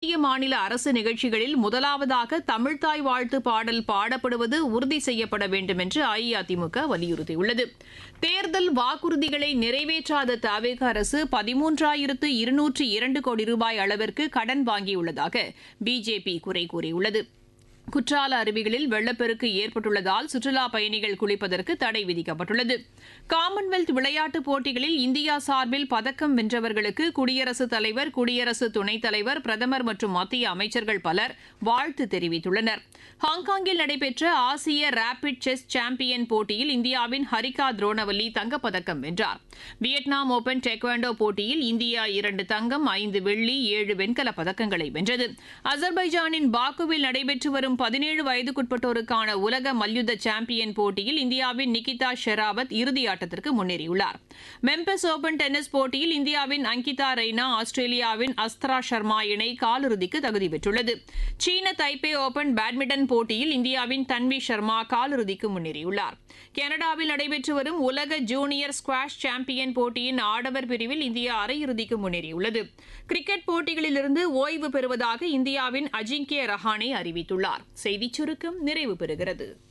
மத்திய மாநில அரசு நிகழ்ச்சிகளில் முதலாவதாக தமிழ்தாய் வாழ்த்து பாடல் பாடப்படுவது உறுதி செய்யப்பட வேண்டும் என்று அஇஅதிமுக வலியுறுத்தியுள்ளது தேர்தல் வாக்குறுதிகளை நிறைவேற்றாத தவேக அரசு பதிமூன்றாயிரத்து இருநூற்று இரண்டு கோடி ரூபாய் அளவிற்கு கடன் வாங்கியுள்ளதாக பிஜேபி குறை கூறியுள்ளது குற்றால அருவிகளில் வெள்ளப்பெருக்கு ஏற்பட்டுள்ளதால் சுற்றுலா பயணிகள் குளிப்பதற்கு தடை விதிக்கப்பட்டுள்ளது காமன்வெல்த் விளையாட்டுப் போட்டிகளில் இந்தியா சார்பில் பதக்கம் வென்றவர்களுக்கு குடியரசுத் தலைவர் குடியரசு துணைத் தலைவர் பிரதமர் மற்றும் மத்திய அமைச்சர்கள் பலர் வாழ்த்து தெரிவித்துள்ளனர் ஹாங்காங்கில் நடைபெற்ற ஆசிய ரேபிட் செஸ் சாம்பியன் போட்டியில் இந்தியாவின் ஹரிகா துரோணவல்லி தங்கப்பதக்கம் வென்றார் வியட்நாம் ஓபன் டெக்வாண்டோ போட்டியில் இந்தியா இரண்டு தங்கம் ஐந்து வெள்ளி ஏழு வெண்கலப் பதக்கங்களை வென்றது அசர்பைஜானின் பாக்குவில் நடைபெற்று வரும் பதினேழு வயதுக்குட்பட்டோருக்கான உலக மல்யுத்த சாம்பியன் போட்டியில் இந்தியாவின் நிகிதா ஷெராவத் இறுதி ஆட்டத்திற்கு முன்னேறியுள்ளார் மெம்பஸ் ஓபன் டென்னிஸ் போட்டியில் இந்தியாவின் அங்கிதா ரெய்னா ஆஸ்திரேலியாவின் அஸ்தரா சர்மா இணை காலிறுதிக்கு தகுதி பெற்றுள்ளது சீன தைப்பே ஓபன் பேட்மிண்டன் போட்டியில் இந்தியாவின் தன்வி சர்மா காலிறுதிக்கு முன்னேறியுள்ளார் கனடாவில் நடைபெற்று வரும் உலக ஜூனியர் ஸ்குவாஷ் சாம்பியன் போட்டியின் ஆடவர் பிரிவில் இந்தியா அரையிறுதிக்கு முன்னேறியுள்ளது கிரிக்கெட் போட்டிகளிலிருந்து ஓய்வு பெறுவதாக இந்தியாவின் அஜிங்கிய ரஹானே அறிவித்துள்ளார் செய்திச் சுருக்கம் நிறைவு பெறுகிறது